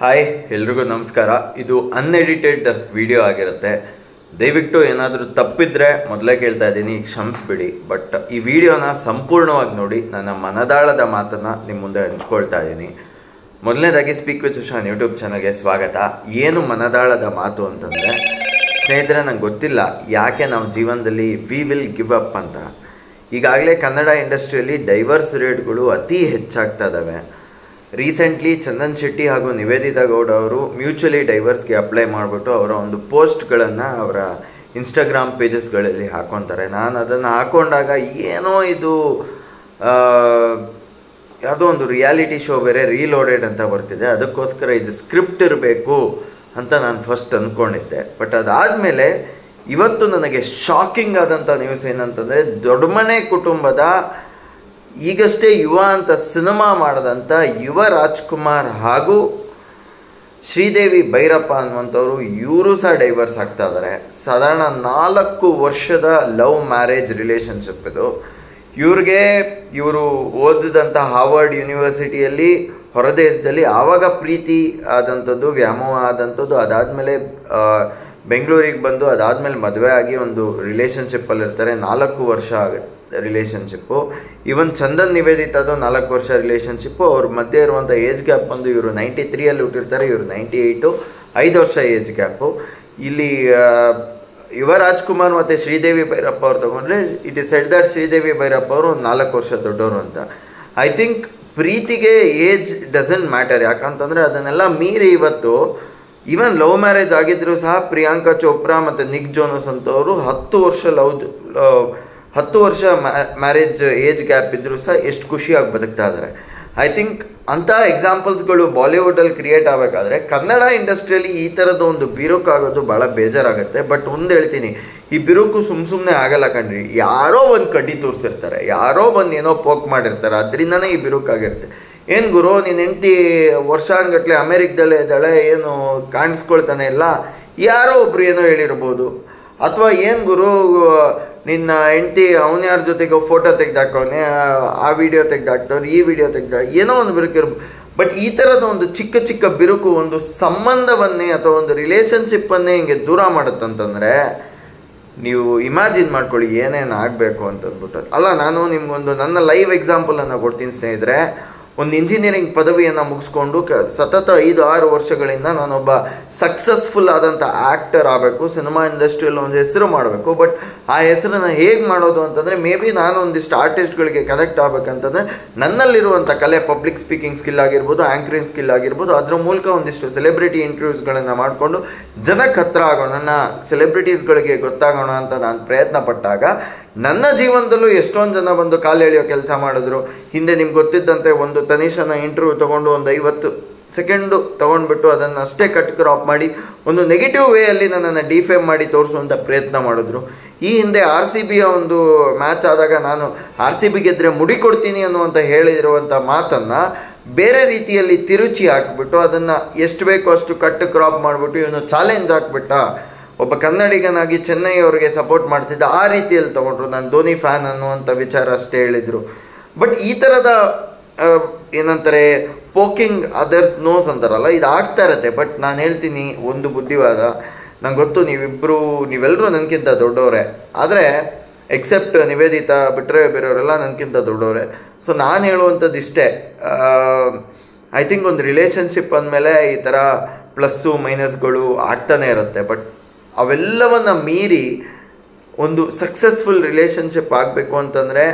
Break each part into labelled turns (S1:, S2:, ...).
S1: hi ಎಲ್ರಿಗೂ ನಮಸ್ಕಾರ ಇದು ಅನ್ಎಡಿಟೆಡ್ ವಿಡಿಯೋ ಆಗಿರುತ್ತೆ ದಯವಿಟ್ಟು ಏನಾದರೂ ತಪ್ಪಿದ್ರೆ ಮೊದಲೇ ಕೇಳ್ತಾ ಇದ್ದೀನಿ ಕ್ಷಮಿಸ್ಬಿಡಿ ಬಟ್ ಈ ವಿಡಿಯೋನ ಸಂಪೂರ್ಣವಾಗಿ ನೋಡಿ ನನ್ನ ಮನದಾಳದ ಮಾತನ್ನು ನಿಮ್ಮ ಮುಂದೆ ಹಂಚ್ಕೊಳ್ತಾ ಇದ್ದೀನಿ ಮೊದಲನೇದಾಗಿ ಸ್ಪೀಕ್ ವಿತ್ ಸುಶಾನ್ ಯೂಟ್ಯೂಬ್ ಚಾನಲ್ಗೆ ಸ್ವಾಗತ ಏನು ಮನದಾಳದ ಮಾತು ಅಂತಂದರೆ ಸ್ನೇಹಿತರೆ ನಂಗೆ ಗೊತ್ತಿಲ್ಲ ಯಾಕೆ ನಾವು ಜೀವನದಲ್ಲಿ ವಿ ವಿಲ್ ಗಿವ್ ಅಪ್ ಅಂತ ಈಗಾಗಲೇ ಕನ್ನಡ ಇಂಡಸ್ಟ್ರಿಯಲ್ಲಿ ಡೈವರ್ಸ್ ರೇಟ್ಗಳು ಅತಿ ಹೆಚ್ಚಾಗ್ತಾ ಇದ್ದಾವೆ ರೀಸೆಂಟ್ಲಿ ಚಂದನ್ ಶೆಟ್ಟಿ ಹಾಗೂ ನಿವೇದಿತಾ ಗೌಡ ಅವರು ಮ್ಯೂಚುವಲಿ ಡೈವರ್ಸ್ಗೆ ಅಪ್ಲೈ ಮಾಡಿಬಿಟ್ಟು ಅವರ ಒಂದು ಪೋಸ್ಟ್ಗಳನ್ನು ಅವರ ಇನ್ಸ್ಟಾಗ್ರಾಮ್ ಪೇಜಸ್ಗಳಲ್ಲಿ ಹಾಕೊತಾರೆ ನಾನು ಅದನ್ನು ಹಾಕೊಂಡಾಗ ಏನೋ ಇದು ಆ, ಯಾವುದೋ ಒಂದು ರಿಯಾಲಿಟಿ ಶೋ ಬೇರೆ ರೀಲೋಡೆಡ್ ಅಂತ ಬರ್ತಿದೆ ಅದಕ್ಕೋಸ್ಕರ ಇದು ಸ್ಕ್ರಿಪ್ಟ್ ಇರಬೇಕು ಅಂತ ನಾನು ಫಸ್ಟ್ ಅಂದ್ಕೊಂಡಿದ್ದೆ ಬಟ್ ಅದಾದಮೇಲೆ ಇವತ್ತು ನನಗೆ ಶಾಕಿಂಗ್ ಆದಂಥ ನ್ಯೂಸ್ ಏನಂತಂದರೆ ದೊಡ್ಡಮನೆ ಕುಟುಂಬದ ಈಗಷ್ಟೇ ಯುವ ಅಂತ ಸಿನಿಮಾ ಮಾಡಿದಂಥ ಯುವ ರಾಜ್ಕುಮಾರ್ ಹಾಗೂ ಶ್ರೀದೇವಿ ಭೈರಪ್ಪ ಅನ್ನುವಂಥವ್ರು ಇವರು ಸಹ ಡೈವರ್ಸ್ ಆಗ್ತಾ ಇದ್ದಾರೆ ಸಾಧಾರಣ ನಾಲ್ಕು ವರ್ಷದ ಲವ್ ಮ್ಯಾರೇಜ್ ರಿಲೇಷನ್ಶಿಪ್ ಇದು ಇವ್ರಿಗೆ ಇವರು ಓದಿದಂಥ ಹಾರ್ವರ್ಡ್ ಯೂನಿವರ್ಸಿಟಿಯಲ್ಲಿ ಹೊರದೇಶದಲ್ಲಿ ಆವಾಗ ಪ್ರೀತಿ ಆದಂಥದ್ದು ವ್ಯಾಮೋಹ ಆದಂಥದ್ದು ಅದಾದಮೇಲೆ ಬೆಂಗಳೂರಿಗೆ ಬಂದು ಅದಾದಮೇಲೆ ಮದುವೆ ಆಗಿ ಒಂದು ರಿಲೇಷನ್ಶಿಪ್ಪಲ್ಲಿ ಇರ್ತಾರೆ ನಾಲ್ಕು ವರ್ಷ ಆಗುತ್ತೆ ರಿಲೇಷನ್ಶಿಪ್ಪು ಇವನ್ ಚಂದನ್ ನಿವೇದಿತದು ನಾಲ್ಕು ವರ್ಷ ರಿಲೇಷನ್ಶಿಪ್ಪು ಅವ್ರ ಮಧ್ಯೆ ಇರುವಂಥ ಏಜ್ ಗ್ಯಾಪ್ ಬಂದು ಇವರು ನೈಂಟಿ ತ್ರೀಯಲ್ಲಿ ಹುಟ್ಟಿರ್ತಾರೆ ಇವರು ನೈಂಟಿ ಏಯ್ಟು ಐದು ವರ್ಷ ಏಜ್ ಗ್ಯಾಪು ಇಲ್ಲಿ ಆ, ಯುವ ರಾಜ್ಕುಮಾರ್ ಮತ್ತು ಶ್ರೀದೇವಿ ಭೈರಪ್ಪ ಅವ್ರು ತಗೊಂಡ್ರೆ it is said that Sridevi Bhyrappa ಅವರು ಒಂದು ನಾಲ್ಕು ವರ್ಷ ದೊಡ್ಡವರು ಅಂತ ಐ ಥಿಂಕ್ ಪ್ರೀತಿಗೆ ಏಜ್ ಡಸಂಟ್ ಮ್ಯಾಟರ್ ಯಾಕಂತಂದರೆ ಅದನ್ನೆಲ್ಲ ಮೀರಿ ಇವತ್ತು ಈವನ್ ಲವ್ ಮ್ಯಾರೇಜ್ ಆಗಿದ್ರು ಸಹ ಪ್ರಿಯಾಂಕಾ ಚೋಪ್ರಾ ಮತ್ತು ನಿಕ್ ಜೋನಸ್ ಅಂತವರು ಹತ್ತು ವರ್ಷ ಲವ್ ಹತ್ತು ವರ್ಷ ಮ್ಯಾರೇಜ್ ಏಜ್ ಗ್ಯಾಪ್ ಇದ್ದರೂ ಸಹ ಎಷ್ಟು ಖುಷಿಯಾಗಿ ಬದುಕ್ತಾ ಇದ್ದಾರೆ ಐ ಥಿಂಕ್ ಅಂಥ ಎಕ್ಸಾಂಪಲ್ಸ್ಗಳು ಬಾಲಿವುಡಲ್ಲಿ ಕ್ರಿಯೇಟ್ ಆಗಬೇಕಾದ್ರೆ ಕನ್ನಡ ಇಂಡಸ್ಟ್ರಿಯಲ್ಲಿ ಈ ಥರದ ಒಂದು ಬಿರುಕಾಗೋದು ಭಾಳ ಬೇಜಾರಾಗುತ್ತೆ ಬಟ್ ಒಂದು ಹೇಳ್ತೀನಿ ಈ ಬಿರುಕು ಸುಮ್ಮ ಸುಮ್ಮನೆ ಆಗಲ್ಲ ಕಣ್ರಿ ಯಾರೋ ಒಂದು ಕಡ್ಡಿ ತೋರಿಸಿರ್ತಾರೆ ಯಾರೋ ಬಂದು ಏನೋ ಪೋಕ್ ಮಾಡಿರ್ತಾರೆ ಅದರಿಂದನೇ ಈ ಬಿರುಕಾಗಿರುತ್ತೆ ಏನು ಗುರು ನಿನ್ನ ಹೆಂಡತಿ ವರ್ಷಾನ್ಗಟ್ಲೆ ಅಮೇರಿಕದಲ್ಲೇ ಇದ್ದಾಳೆ ಏನು ಕಾಣಿಸ್ಕೊಳ್ತಾನೆ ಇಲ್ಲ ಯಾರೋ ಒಬ್ರು ಏನೋ ಹೇಳಿರ್ಬೋದು ಅಥವಾ ಏನು ಗುರು ನಿನ್ನ ಹೆಂಡತಿ ಅವನ ಯಾರ ಜೊತೆಗೆ ಫೋಟೋ ತೆಗ್ದಾಕವನೆ ಆ ವಿಡಿಯೋ ತೆಗ್ದಾಕ್ತವ್ರು ಈ ವಿಡಿಯೋ ತೆಗ್ದ ಏನೋ ಒಂದು ಬಿರುಕು ಇರ್ಬೋದು ಬಟ್ ಈ ಥರದ ಒಂದು ಚಿಕ್ಕ ಚಿಕ್ಕ ಬಿರುಕು ಒಂದು ಸಂಬಂಧವನ್ನೇ ಅಥವಾ ಒಂದು ರಿಲೇಷನ್ಶಿಪ್ಪನ್ನೇ ಹಿಂಗೆ ದೂರ ಮಾಡುತ್ತಂತಂದರೆ ನೀವು ಇಮ್ಯಾಜಿನ್ ಮಾಡ್ಕೊಳ್ಳಿ ಏನೇನು ಆಗಬೇಕು ಅಂತಂದ್ಬಿಟ್ಟು ಅಲ್ಲ ನಾನು ನಿಮ್ಗೊಂದು ನನ್ನ ಲೈವ್ ಎಕ್ಸಾಂಪಲನ್ನು ಕೊಡ್ತೀನಿ ಸ್ನೇಹಿತರೆ ಒಂದು ಇಂಜಿನಿಯರಿಂಗ್ ಪದವಿಯನ್ನು ಮುಗಿಸ್ಕೊಂಡು ಕ ಸತತ ಐದು ಆರು ವರ್ಷಗಳಿಂದ ನಾನೊಬ್ಬ ಸಕ್ಸಸ್ಫುಲ್ ಆದಂಥ ಆ್ಯಕ್ಟರ್ ಆಗಬೇಕು ಸಿನಿಮಾ ಇಂಡಸ್ಟ್ರಿಯಲ್ಲಿ ಒಂದು ಹೆಸರು ಮಾಡಬೇಕು ಬಟ್ ಆ ಹೆಸರನ್ನು ಹೇಗೆ ಮಾಡೋದು ಅಂತಂದರೆ ಮೇ ಬಿ ನಾನು ಒಂದಿಷ್ಟು ಆರ್ಟಿಸ್ಟ್ಗಳಿಗೆ ಕನೆಕ್ಟ್ ಆಗಬೇಕಂತಂದರೆ ನನ್ನಲ್ಲಿರುವಂಥ ಕಲೆ ಪಬ್ಲಿಕ್ ಸ್ಪೀಕಿಂಗ್ ಸ್ಕಿಲ್ ಆಗಿರ್ಬೋದು ಆ್ಯಂಕರಿಂಗ್ ಸ್ಕಿಲ್ ಆಗಿರ್ಬೋದು ಅದ್ರ ಮೂಲಕ ಒಂದಿಷ್ಟು ಸೆಲೆಬ್ರಿಟಿ ಇಂಟರ್ವ್ಯೂಸ್ಗಳನ್ನು ಮಾಡಿಕೊಂಡು ಜನಕ್ಕೆ ಹತ್ರ ಆಗೋಣ ನನ್ನ ಸೆಲೆಬ್ರಿಟೀಸ್ಗಳಿಗೆ ಗೊತ್ತಾಗೋಣ ಅಂತ ನಾನು ಪ್ರಯತ್ನ ಪಟ್ಟಾಗ ನನ್ನ ಜೀವನದಲ್ಲೂ ಎಷ್ಟೊಂದು ಜನ ಬಂದು ಕಾಲು ಎಳೆಯೋ ಕೆಲಸ ಮಾಡಿದ್ರು ಹಿಂದೆ ನಿಮ್ಗೆ ಗೊತ್ತಿದ್ದಂತೆ ಒಂದು ತನಿಷನ ಇಂಟರ್ವ್ಯೂ ತೊಗೊಂಡು ಒಂದು ಐವತ್ತು ಸೆಕೆಂಡು ತೊಗೊಂಡ್ಬಿಟ್ಟು ಅದನ್ನು ಅಷ್ಟೇ ಕಟ್ ಕ್ರಾಪ್ ಮಾಡಿ ಒಂದು ನೆಗೆಟಿವ್ ವೇಯಲ್ಲಿ ನನ್ನನ್ನು ಡಿಫೇಮ್ ಮಾಡಿ ತೋರಿಸುವಂಥ ಪ್ರಯತ್ನ ಮಾಡಿದ್ರು ಈ ಹಿಂದೆ ಆರ್ ಸಿ ಬಿಯ ಒಂದು ಮ್ಯಾಚ್ ಆದಾಗ ನಾನು ಆರ್ ಸಿ ಬಿ ಗೆದ್ದರೆ ಮುಡಿ ಕೊಡ್ತೀನಿ ಅನ್ನುವಂಥ ಹೇಳಿರುವಂಥ ಮಾತನ್ನು ಬೇರೆ ರೀತಿಯಲ್ಲಿ ತಿರುಚಿ ಹಾಕ್ಬಿಟ್ಟು ಅದನ್ನು ಎಷ್ಟು ಬೇಕೋ ಅಷ್ಟು ಕಟ್ ಕ್ರಾಪ್ ಮಾಡಿಬಿಟ್ಟು ಇವನು ಚಾಲೆಂಜ್ ಹಾಕ್ಬಿಟ್ಟ ಒಬ್ಬ ಕನ್ನಡಿಗನಾಗಿ ಚೆನ್ನೈ ಅವರಿಗೆ ಸಪೋರ್ಟ್ ಮಾಡ್ತಿದ್ದ ಆ ರೀತಿಯಲ್ಲಿ ತಗೊಂಡ್ರು ನಾನು ಧೋನಿ ಫ್ಯಾನ್ ಅನ್ನುವಂಥ ವಿಚಾರ ಅಷ್ಟೇ ಹೇಳಿದರು ಬಟ್ ಈ ಥರದ ಆ, ಏನಂತಾರೆ ಪೋಕಿಂಗ್ ಅದರ್ಸ್ ನೋಸ್ ಅಂತಾರಲ್ಲ ಇದು ಆಗ್ತಾ ಇರತ್ತೆ ಬಟ್ ನಾನು ಹೇಳ್ತೀನಿ ಒಂದು ಬುದ್ಧಿವಾದ ನಂಗೆ ಗೊತ್ತು ನೀವಿಬ್ಬರು ನೀವೆಲ್ಲರೂ ನನಗಿಂತ ದೊಡ್ಡವರೇ ಆದರೆ ಎಕ್ಸೆಪ್ಟ್ ನಿವೇದಿತಾ ಬಿಟ್ಟರೆ ಬೇರೆಯವರೆಲ್ಲ ನನಗಿಂತ ದೊಡ್ಡವರೇ ಸೊ ನಾನು ಹೇಳುವಂಥದ್ದು ಇಷ್ಟೇ ಐ ಥಿಂಕ್ ಒಂದು ರಿಲೇಷನ್ಶಿಪ್ ಅಂದಮೇಲೆ ಈ ಥರ ಪ್ಲಸ್ಸು ಮೈನಸ್ಗಳು ಆಗ್ತಾನೆ ಇರುತ್ತೆ ಬಟ್ ಅವೆಲ್ಲವನ್ನ ಮೀರಿ ಒಂದು ಸಕ್ಸಸ್ಫುಲ್ ರಿಲೇಷನ್ಶಿಪ್ ಆಗಬೇಕು ಅಂತಂದರೆ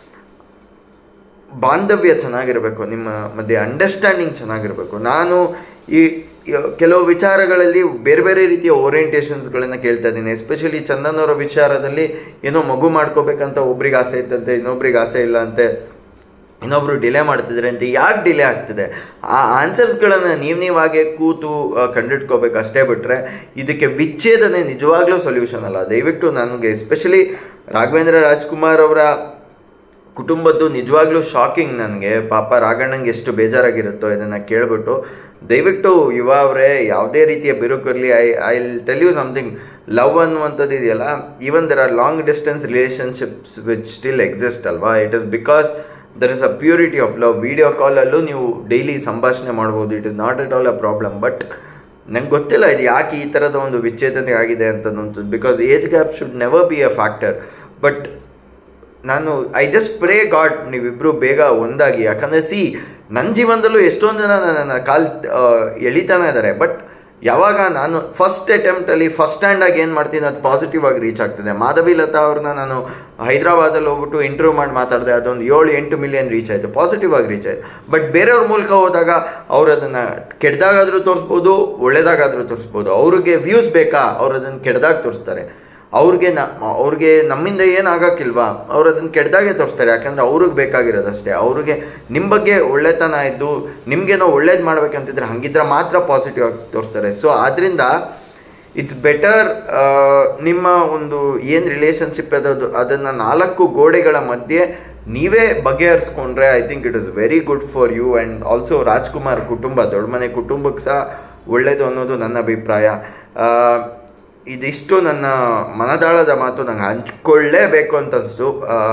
S1: ಬಾಂಧವ್ಯ ಚೆನ್ನಾಗಿರಬೇಕು ನಿಮ್ಮ ಮಧ್ಯೆ ಅಂಡರ್ಸ್ಟ್ಯಾಂಡಿಂಗ್ ಚೆನ್ನಾಗಿರಬೇಕು ನಾನು ಈ ಈ ಕೆಲವು ವಿಚಾರಗಳಲ್ಲಿ ಬೇರೆ ಬೇರೆ ರೀತಿಯ ಓರಿಯೆಂಟೇಷನ್ಸ್ಗಳನ್ನು ಕೇಳ್ತಾ ಇದ್ದೀನಿ ಎಸ್ಪೆಷಲಿ ಚಂದನ್ ಅವರ ವಿಚಾರದಲ್ಲಿ ಏನೋ ಮಗು ಮಾಡ್ಕೋಬೇಕಂತ ಒಬ್ರಿಗೆ ಆಸೆ ಇತ್ತಂತೆ ಇನ್ನೊಬ್ರಿಗೆ ಆಸೆ ಇಲ್ಲ ಅಂತೆ ಇನ್ನೊಬ್ರು ಡಿಲೇ ಮಾಡ್ತಿದ್ರೆ ಅಂತ ಯಾಕೆ ಡಿಲೇ ಆಗ್ತಿದೆ ಆ ಆನ್ಸರ್ಸ್ಗಳನ್ನು ನೀವು ನೀವಾಗೆ ಕೂತು ಆ, ಕಂಡಿಡ್ಕೋಬೇಕು ಅಷ್ಟೇ ಬಿಟ್ಟರೆ ಇದಕ್ಕೆ ವಿಚ್ಛೇದನೆ ನಿಜವಾಗ್ಲೂ ಸೊಲ್ಯೂಷನ್ ಅಲ್ಲ ದಯವಿಟ್ಟು ನನಗೆ ಎಸ್ಪೆಷಲಿ ರಾಘವೇಂದ್ರ ರಾಜ್ಕುಮಾರ್ ಅವರ ಕುಟುಂಬದ್ದು ನಿಜವಾಗ್ಲೂ ಶಾಕಿಂಗ್ ನನಗೆ ಪಾಪ ರಾಘಣ್ಣಂಗೆ ಎಷ್ಟು ಬೇಜಾರಾಗಿರುತ್ತೋ ಇದನ್ನು ಕೇಳ್ಬಿಟ್ಟು ದಯವಿಟ್ಟು ಯುವ ಅವರೇ ಯಾವುದೇ ರೀತಿಯ ಬಿರುಕಿರಲಿ I I tell you something love ಅನ್ನುವಂಥದ್ದು ಇದೆಯಲ್ಲ even there are long distance relationships which still exist ಅಲ್ವಾ it is because there is a purity of love video ಕಾಲಲ್ಲೂ ನೀವು ಡೈಲಿ ಸಂಭಾಷಣೆ ಮಾಡ್ಬೋದು it is not at all a problem but ನಂಗೆ ಗೊತ್ತಿಲ್ಲ ಇದು ಯಾಕೆ ಈ ಥರದ ಒಂದು ವಿಚ್ಛೇದನೆ ಆಗಿದೆ ಅಂತ because age gap should never be a factor but ನಾನು ಐ ಜಸ್ಟ್ ಪ್ರೇ ಗಾಡ್ ನೀವಿಬ್ಬರು ಬೇಗ ಒಂದಾಗಿ ಯಾಕಂದರೆ ಸಿ ನನ್ನ ಜೀವನದಲ್ಲೂ ಎಷ್ಟೊಂದು ಜನ ನನ್ನ ಕಾಲ್ ಎಳಿತಾನೆ ಇದ್ದಾರೆ ಬಟ್ ಯಾವಾಗ ನಾನು ಫಸ್ಟ್ ಅಟೆಂಪ್ಟಲ್ಲಿ ಫಸ್ಟ್ ಸ್ಟ್ಯಾಂಡಾಗಿ ಏನು ಮಾಡ್ತೀನಿ ಅದು ಪಾಸಿಟಿವ್ ಆಗಿ ರೀಚ್ ಆಗ್ತದೆ ಮಾಧವಿ ಲತಾ ಅವ್ರನ್ನ ನಾನು ಹೈದ್ರಾಬಾದಲ್ಲಿ ಹೋಗ್ಬಿಟ್ಟು ಇಂಟರ್ವ್ಯೂ ಮಾಡಿ ಮಾತಾಡಿದೆ ಅದೊಂದು ಏಳು ಎಂಟು ಮಿಲಿಯನ್ ರೀಚ್ ಆಯಿತು ಪಾಸಿಟಿವ್ ಆಗಿ ರೀಚ್ ಆಯಿತು ಬಟ್ ಬೇರೆಯವ್ರ ಮೂಲಕ ಹೋದಾಗ ಅವ್ರು ಅದನ್ನು ಕೆಡ್ದಾಗಾದರೂ ತೋರಿಸ್ಬೋದು ಒಳ್ಳೇದಾಗಾದರೂ ತೋರಿಸ್ಬೋದು ಅವ್ರಿಗೆ ವ್ಯೂಸ್ ಬೇಕಾ ಅವ್ರು ಅದನ್ನು ಕೆಡ್ದಾಗ ತೋರಿಸ್ತಾರೆ ಅವ್ರಿಗೆ ನ ಅವ್ರಿಗೆ ನಮ್ಮಿಂದ ಏನು ಆಗೋಕ್ಕಿಲ್ವಾ ಅವ್ರು ಅದನ್ನು ಕೆಡ್ದಾಗೆ ತೋರಿಸ್ತಾರೆ ಯಾಕಂದರೆ ಅವ್ರಿಗೆ ಬೇಕಾಗಿರೋದಷ್ಟೇ ಅವ್ರಿಗೆ ನಿಮ್ಮ ಬಗ್ಗೆ ಒಳ್ಳೆತನ ಇದ್ದು ನಿಮಗೇನೋ ಒಳ್ಳೇದು ಮಾಡ್ಬೇಕಂತಿದ್ರೆ ಹಂಗಿದ್ರೆ ಮಾತ್ರ ಪಾಸಿಟಿವ್ ಆಗಿ ತೋರಿಸ್ತಾರೆ ಸೊ ಆದ್ದರಿಂದ ಇಟ್ಸ್ ಬೆಟರ್ ನಿಮ್ಮ ಒಂದು ಏನು ರಿಲೇಷನ್ಶಿಪ್ ಅದದು ಅದನ್ನು ನಾಲ್ಕು ಗೋಡೆಗಳ ಮಧ್ಯೆ ನೀವೇ ಬಗೆಹರಿಸ್ಕೊಂಡ್ರೆ I think it is very good for you and also Rajkumar ಕುಟುಂಬ ದೊಡ್ಡ ಮನೆ ಕುಟುಂಬಕ್ಕೆ ಸಹ ಒಳ್ಳೆಯದು ಅನ್ನೋದು ನನ್ನ ಅಭಿಪ್ರಾಯ ಆ, ಇದಿಷ್ಟು ನನ್ನ ಮನದಾಳದ ಮಾತು ನಂಗೆ ಹಂಚ್ಕೊಳ್ಳೇಬೇಕು ಅಂತ ಅನಿಸ್ತು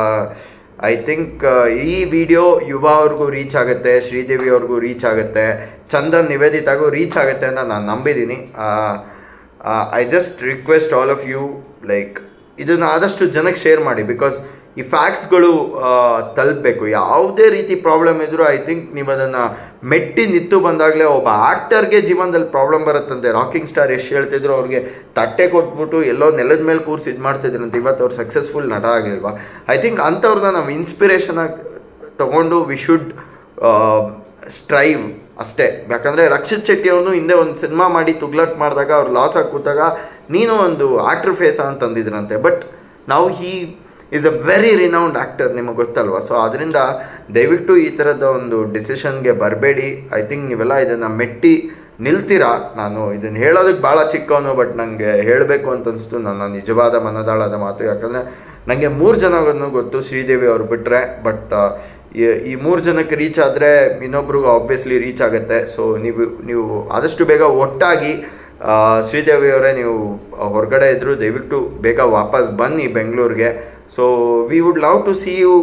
S1: ಐ ಥಿಂಕ್ ಈ ವಿಡಿಯೋ ಯುವ ಅವ್ರಿಗೂ ರೀಚ್ ಆಗುತ್ತೆ ಶ್ರೀದೇವಿ ಅವ್ರಿಗೂ ರೀಚ್ ಆಗುತ್ತೆ ಚಂದನ್ ನಿವೇದಿತಾಗೂ ರೀಚ್ ಆಗುತ್ತೆ ಅಂತ ನಾನು ನಂಬಿದ್ದೀನಿ I just request all of you like ಇದನ್ನು ಆದಷ್ಟು ಜನಕ್ಕೆ ಶೇರ್ ಮಾಡಿ ಬಿಕಾಸ್ ಈ ಫ್ಯಾಕ್ಟ್ಸ್ಗಳು ತಲುಪಬೇಕು ಯಾವುದೇ ರೀತಿ ಪ್ರಾಬ್ಲಮ್ ಇದ್ರೂ ಐ ಥಿಂಕ್ ನೀವು ಅದನ್ನು ಮೆಟ್ಟಿ ನಿತ್ತು ಬಂದಾಗಲೇ ಒಬ್ಬ ಆ್ಯಕ್ಟರ್ಗೆ ಜೀವನದಲ್ಲಿ ಪ್ರಾಬ್ಲಮ್ ಬರುತ್ತಂತೆ ರಾಕಿಂಗ್ ಸ್ಟಾರ್ ಎಷ್ಟು ಹೇಳ್ತಿದ್ರು ಅವ್ರಿಗೆ ತಟ್ಟೆ ಕೊಟ್ಬಿಟ್ಟು ಎಲ್ಲೋ ನೆಲದ ಮೇಲೆ ಕೂರಿಸಿ ಇದು ಮಾಡ್ತಿದ್ರಂತೆ ಇವತ್ತು ಅವ್ರು ಸಕ್ಸಸ್ಫುಲ್ ನಟ ಆಗಿಲ್ವಾ ಐ ಥಿಂಕ್ ಅಂಥವ್ರನ್ನ ನಾವು ಇನ್ಸ್ಪಿರೇಷನ್ ಆಗಿ ತಗೊಂಡು ವಿ ಶುಡ್ ಸ್ಟ್ರೈವ್ ಅಷ್ಟೇ ಯಾಕಂದರೆ ರಕ್ಷಿತ್ ಶೆಟ್ಟಿ ಅವ್ರನ್ನು ಹಿಂದೆ ಒಂದು ಸಿನಿಮಾ ಮಾಡಿ ತುಗ್ಲಕ್ ಮಾಡಿದಾಗ ಅವ್ರು ಲಾಸ್ ಆಗಿ ಕೂತಾಗ ನೀನು ಒಂದು ಆಕ್ಟರ್ ಫೇಸ ಅಂತಂದಿದ್ರಂತೆ ಬಟ್ ನಾವು he is a very renowned actor ನಿಮಗೆ ಗೊತ್ತಲ್ವಾ ಸೊ ಅದರಿಂದ ದಯವಿಟ್ಟು ಈ ಥರದ ಒಂದು ಡಿಸಿಷನ್ಗೆ ಬರಬೇಡಿ ಐ ಥಿಂಕ್ ನೀವೆಲ್ಲ ಇದನ್ನು ಮೆಟ್ಟಿ ನಿಲ್ತೀರಾ ನಾನು ಇದನ್ನು ಹೇಳೋದಕ್ಕೆ ಭಾಳ ಚಿಕ್ಕವನು ಬಟ್ ನನಗೆ ಹೇಳಬೇಕು ಅಂತ ಅನಿಸ್ತು ನನ್ನ ನಿಜವಾದ ಮನದಾಳದ ಮಾತು ಯಾಕಂದರೆ ನನಗೆ ಮೂರು ಜನವನ್ನು ಗೊತ್ತು ಶ್ರೀದೇವಿ ಅವ್ರು ಬಿಟ್ಟರೆ ಬಟ್ ಈ ಮೂರು ಜನಕ್ಕೆ ರೀಚ್ ಆದರೆ ಇನ್ನೊಬ್ರಿಗೂ ಆಬ್ವಿಯಸ್ಲಿ ರೀಚ್ ಆಗುತ್ತೆ ಸೊ ನೀವು ನೀವು ಆದಷ್ಟು ಬೇಗ ಒಟ್ಟಾಗಿ ಆ, ಶ್ರೀದೇವಿ ಅವರೇ ನೀವು ಹೊರಗಡೆ ಇದ್ದರೂ ದಯವಿಟ್ಟು ಬೇಗ ವಾಪಸ್ ಬನ್ನಿ ಬೆಂಗಳೂರಿಗೆ so we would love to see you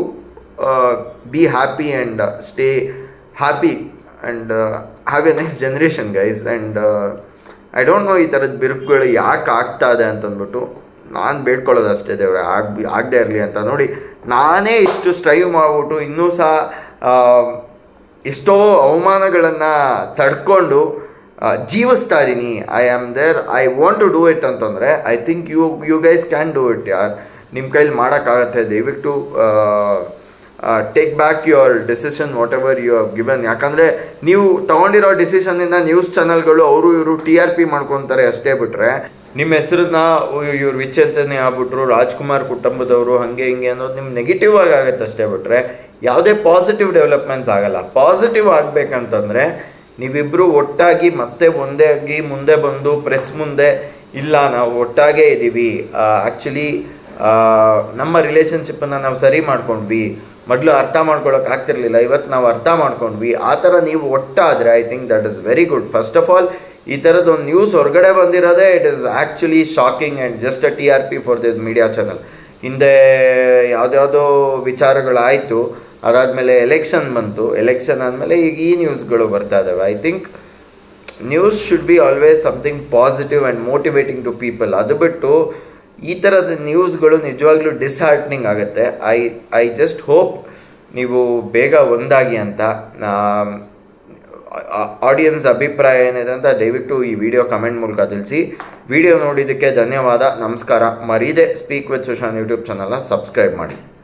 S1: be happy and stay happy and have a next generation guys and I don't know ಈ ಥರದ ಬಿರುಕುಗಳು ಯಾಕೆ ಆಗ್ತಾ ಇದೆ ಅಂತಂದ್ಬಿಟ್ಟು ನಾನು ಬೇಡ್ಕೊಳ್ಳೋದು ಅಷ್ಟೇ ದೇವ್ರೆ ಆಗ್ ಆಗದೆ ಇರಲಿ ಅಂತ ನೋಡಿ ನಾನೇ ಇಷ್ಟು ಸ್ಟ್ರೈವ್ ಮಾಡಿಬಿಟ್ಟು ಇನ್ನೂ ಸಹ ಆ, ಎಷ್ಟೋ ಅವಮಾನಗಳನ್ನು ತಡ್ಕೊಂಡು ಆ, ಜೀವಿಸ್ತಾ ಇದ್ದೀನಿ I am there I want to do it ಅಂತಂದರೆ I think you you guys can do it ಯಾರ್ ನಿಮ್ಮ ಕೈಲಿ ಮಾಡೋಕ್ಕಾಗತ್ತೆ ದಯವಿಟ್ಟು take back your decision whatever you have given ಯಾಕಂದರೆ ನೀವು ತೊಗೊಂಡಿರೋ ಡಿಸಿಷನ್ನಿಂದ ನ್ಯೂಸ್ ಚಾನಲ್ಗಳು ಅವರು ಇವರು ಟಿ ಆರ್ ಪಿ ಮಾಡ್ಕೊತಾರೆ ಅಷ್ಟೇ ಬಿಟ್ಟರೆ ನಿಮ್ಮ ಹೆಸರನ್ನ ಇವ್ರು ವಿಚ್ಛೇದನೆ ಆಗ್ಬಿಟ್ರು ರಾಜ್ಕುಮಾರ್ ಕುಟುಂಬದವರು ಹಾಗೆ ಹಿಂಗೆ ಅನ್ನೋದು ನಿಮ್ಗೆ ನೆಗೆಟಿವ್ ಆಗಿ ಆಗುತ್ತೆ ಅಷ್ಟೇ ಬಿಟ್ಟರೆ ಯಾವುದೇ ಪಾಸಿಟಿವ್ ಡೆವಲಪ್ಮೆಂಟ್ಸ್ ಆಗಲ್ಲ ಪಾಸಿಟಿವ್ ಆಗಬೇಕಂತಂದರೆ ನೀವಿಬ್ಬರು ಒಟ್ಟಾಗಿ ಮತ್ತೆ ಒಂದೇ ಆಗಿ ಮುಂದೆ ಬಂದು ಪ್ರೆಸ್ ಮುಂದೆ ಇಲ್ಲ ನಾವು ಒಟ್ಟಾಗೇ ಇದ್ದೀವಿ ಆ್ಯಕ್ಚುಲಿ ನಮ್ಮ ರಿಲೇಷನ್ಶಿಪ್ಪನ್ನು ನಾವು ಸರಿ ಮಾಡ್ಕೊಂಡ್ವಿ ಮೊದಲು ಅರ್ಥ ಮಾಡ್ಕೊಳಕ್ಕೆ ಆಗ್ತಿರ್ಲಿಲ್ಲ ಇವತ್ತು ನಾವು ಅರ್ಥ ಮಾಡ್ಕೊಂಡ್ವಿ ಆ ಥರ ನೀವು ಒಟ್ಟಾದರೆ I think that is very good first of all ಈ ಥರದ್ದು ಒಂದು ನ್ಯೂಸ್ ಹೊರಗಡೆ ಬಂದಿರೋದೇ it is actually shocking and just a T R P for this media channel ಹಿಂದೆ ಯಾವುದ್ಯಾವುದೋ ವಿಚಾರಗಳಾಯಿತು ಅದಾದಮೇಲೆ ಎಲೆಕ್ಷನ್ ಬಂತು ಎಲೆಕ್ಷನ್ ಆದಮೇಲೆ ಈಗ ಈ ನ್ಯೂಸ್ಗಳು ಬರ್ತಾ ಇದ್ದಾವೆ I think news should be always something positive and motivating to people ಅದು ಬಿಟ್ಟು ಈ ಥರದ ನ್ಯೂಸ್ಗಳು ನಿಜವಾಗ್ಲೂ ಡಿಸ್ಹಾರ್ಟ್ನಿಂಗ್ ಆಗುತ್ತೆ ಐ ಐ ಜಸ್ಟ್ ಹೋಪ್ ನೀವು ಬೇಗ ಒಂದಾಗಿ ಅಂತ ಆಡಿಯನ್ಸ್ ಅಭಿಪ್ರಾಯ ಏನಿದೆ ಅಂತ ದಯವಿಟ್ಟು ಈ ವಿಡಿಯೋ ಕಮೆಂಟ್ ಮೂಲಕ ತಿಳಿಸಿ ವಿಡಿಯೋ ನೋಡಿದ್ದಕ್ಕೆ ಧನ್ಯವಾದ ನಮಸ್ಕಾರ ಮರೀದೆ ಸ್ಪೀಕ್ ವಿತ್ ಸುಶಾನ್ ಯೂಟ್ಯೂಬ್ ಚಾನಲ್ನ ಸಬ್ಸ್ಕ್ರೈಬ್ ಮಾಡಿ